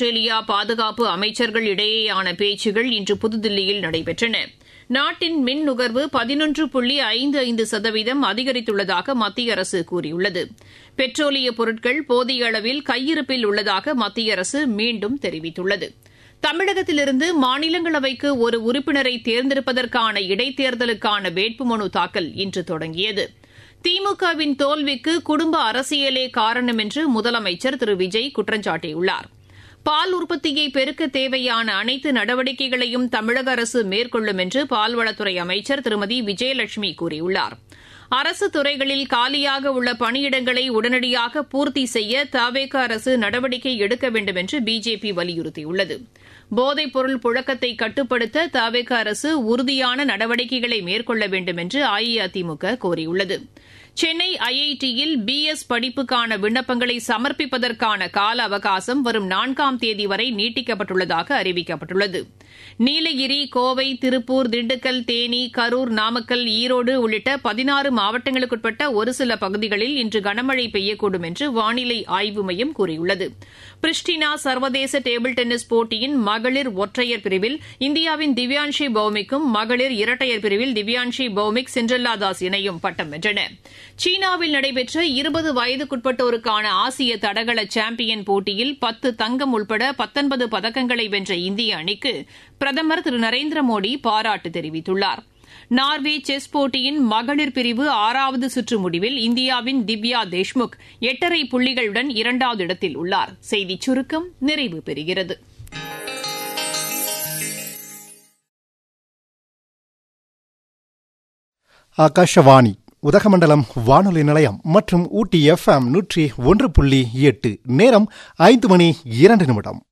Australia பாதுகாப்பு அமைச்சர்கள் இடையேயான பேச்சுகள் இன்று புதுதில்லியில் நடைபெற்றன நாட்டின் மின் நுகர்வு பதினொன்று புள்ளி ஐந்து ஐந்து சதவீதம் அதிகரித்துள்ளதாக மத்திய அரசு கூறியுள்ளது பெட்ரோலிய பொருட்கள் போதிய அளவில் கையிருப்பில் உள்ளதாக மத்திய அரசு மீண்டும் தெரிவித்துள்ளது தமிழகத்திலிருந்து மாநிலங்களவைக்கு ஒரு உறுப்பினரை தேர்ந்தெடுப்பதற்கான இடைத்தேர்தலுக்கான வேட்புமனு தாக்கல் இன்று தொடங்கியது திமுகவின் தோல்விக்கு குடும்ப அரசியலே காரணம் என்று முதலமைச்சர் திரு விஜய் குற்றம் சாட்டியுள்ளார் பால் உற்பத்தியை பெருக்க தேவையான அனைத்து நடவடிக்கைகளையும் தமிழக அரசு மேற்கொள்ளும் என்று பால்வளத்துறை அமைச்சர் திருமதி விஜயலட்சுமி கூறியுள்ளார் அரசு துறைகளில் காலியாக உள்ள பணியிடங்களை உடனடியாக பூர்த்தி செய்ய தவேக அரசு நடவடிக்கை எடுக்க வேண்டும் என்று பிஜேபி வலியுறுத்தியுள்ளது போதைப் பொருள் புழக்கத்தை கட்டுப்படுத்த தவேக அரசு உறுதியான நடவடிக்கைகளை மேற்கொள்ள வேண்டும் என்று அஇஅதிமுக கோரியுள்ளது சென்னை ஐஐடியில் பி எஸ் படிப்புக்கான விண்ணப்பங்களை சமர்ப்பிப்பதற்கான கால அவகாசம் வரும் நான்காம் தேதி வரை நீட்டிக்கப்பட்டுள்ளதாக அறிவிக்கப்பட்டுள்ளது நீலகிரி கோவை திருப்பூர் திண்டுக்கல் தேனி கரூர் நாமக்கல் ஈரோடு உள்ளிட்ட பதினாறு மாவட்டங்களுக்குட்பட்ட ஒரு சில பகுதிகளில் இன்று கனமழை பெய்யக்கூடும் என்று வானிலை ஆய்வு மையம் கூறியுள்ளது பிரிஸ்டினா சர்வதேச டேபிள் டென்னிஸ் போட்டியின் மகளிர் ஒற்றையர் பிரிவில் இந்தியாவின் திவ்யான்ஷி பௌமிக்கும் மகளிர் இரட்டையர் பிரிவில் திவ்யான்ஷி பௌமிக் சிண்ட்ரெல்லா தாஸ் இணையும் பட்டம் வென்றன சீனாவில் நடைபெற்ற இருபது வயதுக்குட்பட்டோருக்கான ஆசிய தடகள சாம்பியன் போட்டியில் பத்து தங்கம் உட்பட பத்தொன்பது பதக்கங்களை வென்ற இந்திய அணிக்கு பிரதமர் திரு நரேந்திர மோடி பாராட்டு தெரிவித்துள்ளார் நார்வே செஸ் போட்டியின் மகளிர் பிரிவு ஆறாவது சுற்று முடிவில் இந்தியாவின் திவ்யா தேஷ்முக் எட்டரை புள்ளிகளுடன் இரண்டாவது இடத்தில் உள்ளார் செய்திச் சுருக்கம் நிறைவு பெறுகிறது ஆகாஷவாணி உதகமண்டலம் வானொலி நிலையம் மற்றும் ஊட்டி எஃப்எம் நூற்றி ஒன்று புள்ளி எட்டு நேரம் ஐந்து மணி இரண்டு நிமிடம்